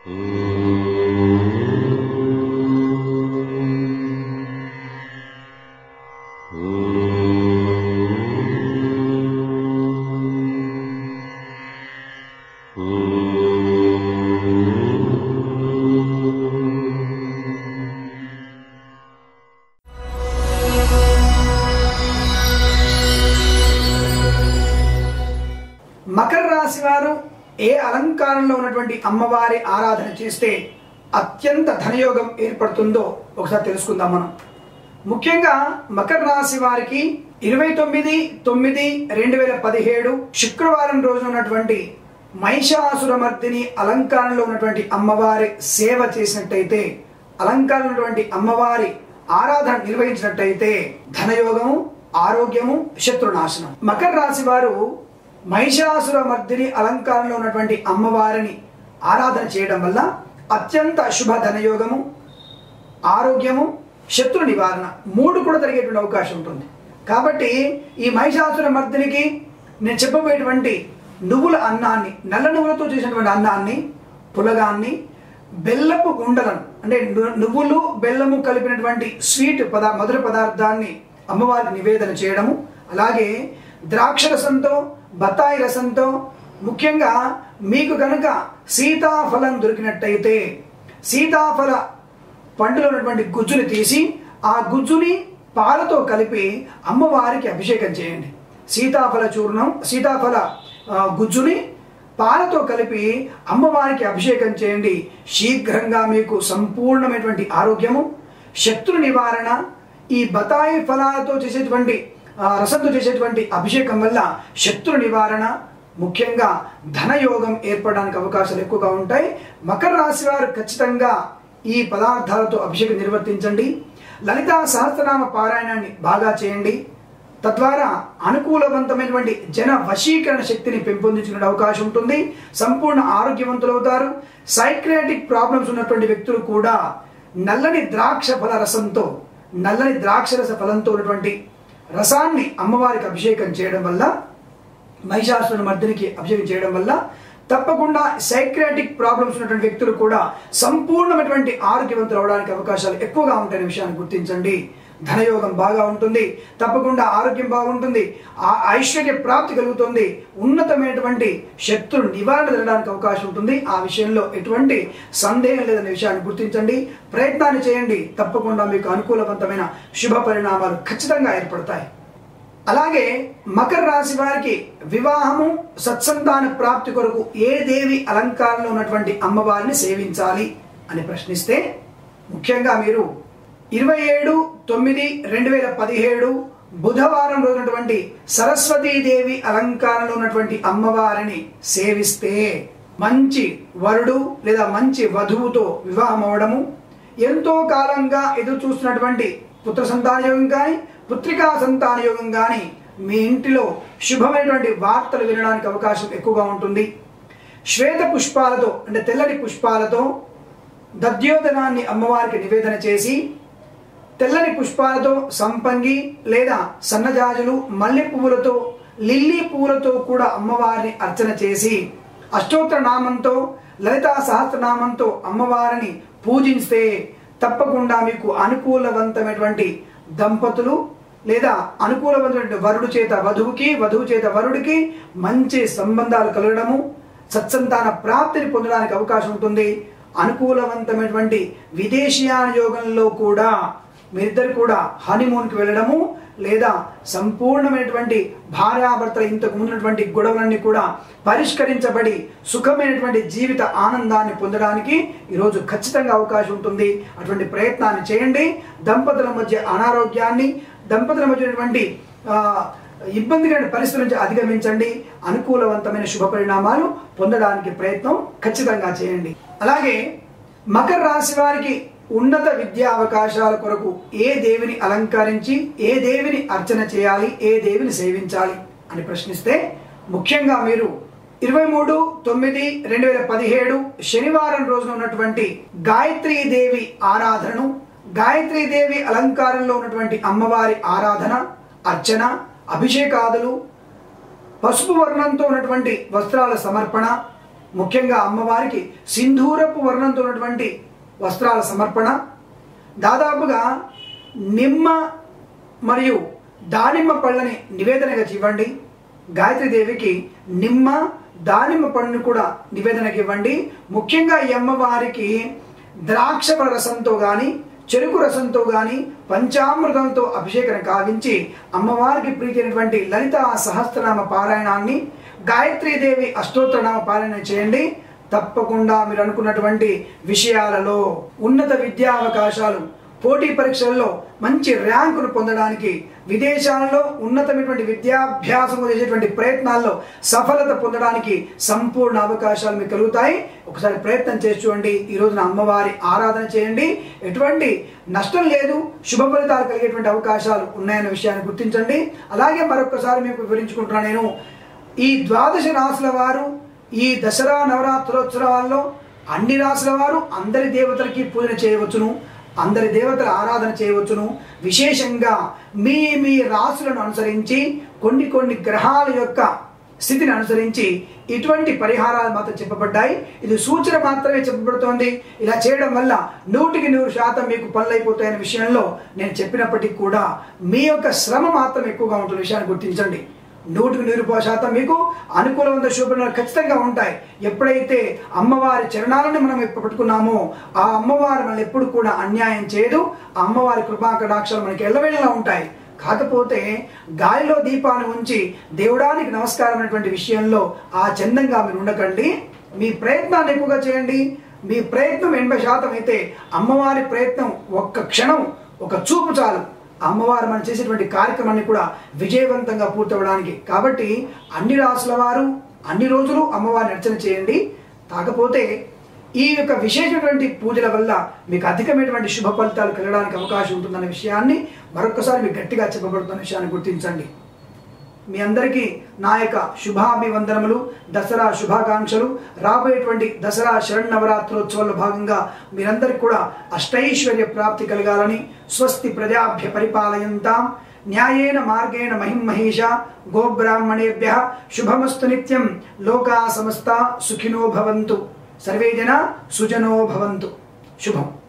మకర రాశి వారు ఏ అలంకారంలో ఉన్నటువంటి అమ్మవారి ఆరాధన చేస్తే అత్యంత ధనయోగం ఏర్పడుతుందో ఒకసారి తెలుసుకుందాం మనం ముఖ్యంగా మకర రాశి వారికి ఇరవై తొమ్మిది తొమ్మిది రెండు వేల పదిహేడు శుక్రవారం రోజున ఉన్నటువంటి మహిషాసురమర్దిని అలంకారంలో ఉన్నటువంటి అమ్మవారి సేవ చేసినట్టయితే అలంకారంలో ఉన్నటువంటి అమ్మవారి ఆరాధన నిర్వహించినట్టయితే ధనయోగము ఆరోగ్యము శత్రునాశనం మకర రాశి వారు మహిషాసుర మర్దిని అలంకారంలో ఉన్నటువంటి అమ్మవారిని ఆరాధన చేయడం వల్ల అత్యంత శుభ ధనయోగము ఆరోగ్యము శత్రు నివారణ మూడు కూడా జరిగేటువంటి అవకాశం ఉంటుంది కాబట్టి ఈ మహిషాసుర మర్దినికి నేను చెప్పబోయేటువంటి నువ్వుల అన్నాన్ని నల్ల నువ్వులతో చేసినటువంటి అన్నాన్ని పులగాన్ని బెల్లపు గుండలను అంటే ను- నువ్వులు బెల్లము కలిపినటువంటి స్వీట్ పదా మధుర పదార్థాన్ని అమ్మవారికి నివేదన చేయడము అలాగే ద్రాక్ష రసంతో బత్తాయి రసంతో ముఖ్యంగా మీకు కనుక సీతాఫలం దొరికినట్టయితే సీతాఫల పండులో ఉన్నటువంటి గుజ్జుని తీసి ఆ గుజ్జుని పాలతో కలిపి అమ్మవారికి అభిషేకం చేయండి సీతాఫల చూర్ణం సీతాఫల ఆ, గుజ్జుని పాలతో కలిపి అమ్మవారికి అభిషేకం చేయండి శీఘ్రంగా మీకు సంపూర్ణమైనటువంటి ఆరోగ్యము శత్రు నివారణ ఈ బతాయి ఫలాలతో చేసేటువంటి ఆ, రసంతో చేసేటువంటి అభిషేకం వల్ల శత్రు నివారణ ముఖ్యంగా ధనయోగం ఏర్పడడానికి అవకాశాలు ఎక్కువగా ఉంటాయి మకర రాశి వారు ఖచ్చితంగా ఈ పదార్థాలతో అభిషేకం నిర్వర్తించండి లలితా సహస్రనామ పారాయణాన్ని బాగా చేయండి తద్వారా అనుకూలవంతమైనటువంటి జన వశీకరణ శక్తిని పెంపొందించుకునే అవకాశం ఉంటుంది సంపూర్ణ ఆరోగ్యవంతులు అవుతారు సైక్రేటిక్ ప్రాబ్లమ్స్ ఉన్నటువంటి వ్యక్తులు కూడా నల్లని ద్రాక్ష ఫల రసంతో నల్లని ద్రాక్ష రస ఫలంతో ఉన్నటువంటి రసాన్ని అమ్మవారికి అభిషేకం చేయడం వల్ల మహిషాసురుని మర్దినికి అభిషేకం చేయడం వల్ల తప్పకుండా సైక్రాటిక్ ప్రాబ్లమ్స్ ఉన్నటువంటి వ్యక్తులు కూడా సంపూర్ణమైనటువంటి ఆరోగ్యవంతులు అవడానికి అవకాశాలు ఎక్కువగా ఉంటాయనే విషయాన్ని గుర్తించండి ధనయోగం బాగా ఉంటుంది తప్పకుండా ఆరోగ్యం బాగుంటుంది ఆ ఐశ్వర్య ప్రాప్తి కలుగుతుంది ఉన్నతమైనటువంటి శత్రు నివారణ జరగడానికి అవకాశం ఉంటుంది ఆ విషయంలో ఎటువంటి సందేహం లేదనే విషయాన్ని గుర్తించండి ప్రయత్నాన్ని చేయండి తప్పకుండా మీకు అనుకూలవంతమైన శుభ పరిణామాలు ఖచ్చితంగా ఏర్పడతాయి అలాగే మకర రాశి వారికి వివాహము సత్సంతాన ప్రాప్తి కొరకు ఏ దేవి అలంకారంలో ఉన్నటువంటి అమ్మవారిని సేవించాలి అని ప్రశ్నిస్తే ముఖ్యంగా మీరు ఇరవై ఏడు తొమ్మిది రెండు వేల పదిహేడు బుధవారం రోజునటువంటి సరస్వతీదేవి అలంకారంలో ఉన్నటువంటి అమ్మవారిని సేవిస్తే మంచి వరుడు లేదా మంచి వధువుతో వివాహం అవడము ఎంతో కాలంగా ఎదురు చూస్తున్నటువంటి పుత్ర సంతాన యోగం కానీ పుత్రికా సంతాన యోగం కానీ మీ ఇంటిలో శుభమైనటువంటి వార్తలు వినడానికి అవకాశం ఎక్కువగా ఉంటుంది శ్వేత పుష్పాలతో అంటే తెల్లటి పుష్పాలతో దద్యోదనాన్ని అమ్మవారికి నివేదన చేసి తెల్లని పుష్పాలతో సంపంగి లేదా సన్నజాజులు మల్లె పువ్వులతో లిల్లీ పువ్వులతో కూడా అమ్మవారిని అర్చన చేసి అష్టోత్తర నామంతో లలితా సహస్రనామంతో అమ్మవారిని పూజిస్తే తప్పకుండా మీకు అనుకూలవంతమైనటువంటి దంపతులు లేదా అనుకూలవంతమైన వరుడు చేత వధువుకి వధువు చేత వరుడికి మంచి సంబంధాలు కలగడము సత్సంతాన ప్రాప్తిని పొందడానికి అవకాశం ఉంటుంది అనుకూలవంతమైనటువంటి విదేశీయాన యోగంలో కూడా మీరిద్దరు కూడా హనీమూన్కి వెళ్ళడము లేదా సంపూర్ణమైనటువంటి భార్యాభర్తల ఇంతకు ముందున్నటువంటి గొడవలన్నీ కూడా పరిష్కరించబడి సుఖమైనటువంటి జీవిత ఆనందాన్ని పొందడానికి ఈరోజు ఖచ్చితంగా అవకాశం ఉంటుంది అటువంటి ప్రయత్నాన్ని చేయండి దంపతుల మధ్య అనారోగ్యాన్ని దంపతుల మధ్య ఉన్నటువంటి ఆ, ఇబ్బందికరమైన పరిస్థితుల నుంచి అధిగమించండి అనుకూలవంతమైన శుభ పరిణామాలు పొందడానికి ప్రయత్నం ఖచ్చితంగా చేయండి అలాగే మకర రాశి వారికి ఉన్నత విద్యా అవకాశాల కొరకు ఏ దేవిని అలంకరించి ఏ దేవిని అర్చన చేయాలి ఏ దేవిని సేవించాలి అని ప్రశ్నిస్తే ముఖ్యంగా మీరు ఇరవై మూడు తొమ్మిది రెండు వేల పదిహేడు శనివారం రోజున ఉన్నటువంటి గాయత్రీ దేవి ఆరాధనను గాయత్రీ దేవి అలంకారంలో ఉన్నటువంటి అమ్మవారి ఆరాధన అర్చన అభిషేకాదులు పసుపు వర్ణంతో ఉన్నటువంటి వస్త్రాల సమర్పణ ముఖ్యంగా అమ్మవారికి సింధూరపు వర్ణంతో ఉన్నటువంటి వస్త్రాల సమర్పణ దాదాపుగా నిమ్మ మరియు దానిమ్మ పళ్ళని నివేదనగా ఇవ్వండి గాయత్రీదేవికి నిమ్మ దానిమ్మ పండును కూడా నివేదనకి ఇవ్వండి ముఖ్యంగా ఈ అమ్మవారికి ద్రాక్ష ఫల రసంతో కానీ చెరుకు రసంతో కానీ పంచామృతంతో అభిషేకం కావించి అమ్మవారికి ప్రీతినటువంటి లలిత సహస్రనామ పారాయణాన్ని గాయత్రీదేవి అష్టోత్తరనామ పారాయణ చేయండి తప్పకుండా మీరు అనుకున్నటువంటి విషయాలలో ఉన్నత విద్యా అవకాశాలు పోటీ పరీక్షల్లో మంచి ర్యాంకును పొందడానికి విదేశాల్లో ఉన్నతమైనటువంటి విద్యాభ్యాసం చేసేటువంటి ప్రయత్నాల్లో సఫలత పొందడానికి సంపూర్ణ అవకాశాలు మీకు కలుగుతాయి ఒకసారి ప్రయత్నం చేసి చూడండి ఈ రోజున అమ్మవారి ఆరాధన చేయండి ఎటువంటి నష్టం లేదు శుభ ఫలితాలు కలిగేటువంటి అవకాశాలు ఉన్నాయన్న విషయాన్ని గుర్తించండి అలాగే మరొకసారి మీకు వివరించుకుంటున్నా నేను ఈ ద్వాదశ రాసుల వారు ఈ దసరా నవరాత్రోత్సవాల్లో అన్ని రాసుల వారు అందరి దేవతలకి పూజన చేయవచ్చును అందరి దేవతల ఆరాధన చేయవచ్చును విశేషంగా మీ మీ రాసులను అనుసరించి కొన్ని కొన్ని గ్రహాల యొక్క స్థితిని అనుసరించి ఇటువంటి పరిహారాలు మాత్రం చెప్పబడ్డాయి ఇది సూచన మాత్రమే చెప్పబడుతోంది ఇలా చేయడం వల్ల నూటికి నూరు శాతం మీకు పనులు అయిపోతాయనే విషయంలో నేను చెప్పినప్పటికీ కూడా మీ యొక్క శ్రమ మాత్రం ఎక్కువగా ఉంటున్న విషయాన్ని గుర్తించండి నూటికి నూరు శాతం మీకు అనుకూలమైన శుభ్రతలు ఖచ్చితంగా ఉంటాయి ఎప్పుడైతే అమ్మవారి చరణాలను మనం ఎప్పుడు పట్టుకున్నామో ఆ అమ్మవారు మనల్ని ఎప్పుడు కూడా అన్యాయం చేయదు ఆ అమ్మవారి కృపా కటాక్షాలు మనకి ఎల్లవేళలా ఉంటాయి కాకపోతే గాలిలో దీపాన్ని ఉంచి దేవుడానికి నమస్కారం అనేటువంటి విషయంలో ఆ చందంగా మీరు ఉండకండి మీ ప్రయత్నాన్ని ఎక్కువగా చేయండి మీ ప్రయత్నం ఎనభై శాతం అయితే అమ్మవారి ప్రయత్నం ఒక్క క్షణం ఒక చూపు చాలు అమ్మవారు మనం చేసేటువంటి కార్యక్రమాన్ని కూడా విజయవంతంగా పూర్తవడానికి కాబట్టి అన్ని రాసుల వారు అన్ని రోజులు అమ్మవారిని అర్చన చేయండి కాకపోతే ఈ యొక్క విశేషమైనటువంటి పూజల వల్ల మీకు అధికమైనటువంటి శుభ ఫలితాలు కలగడానికి అవకాశం ఉంటుందన్న విషయాన్ని మరొకసారి మీకు గట్టిగా చెప్పబడుతున్న విషయాన్ని గుర్తించండి మీ అందరికీ నా యొక్క శుభాభివందనములు దసరా శుభాకాంక్షలు రాబోయేటువంటి దసరా శరణవరాత్రోత్సవంలో భాగంగా మీరందరికీ కూడా అష్టైశ్వర్య ప్రాప్తి కలగాలని స్వస్తి ప్రజాభ్య పరిపాలయంతాం న్యాయేన మార్గేణ మహిమహేష గోబ్రాహ్మణేభ్య శుభమస్తు నిత్యం లోకా సమస్త సుఖినో భవంతు సర్వే జన సుజనో భవంతు శుభం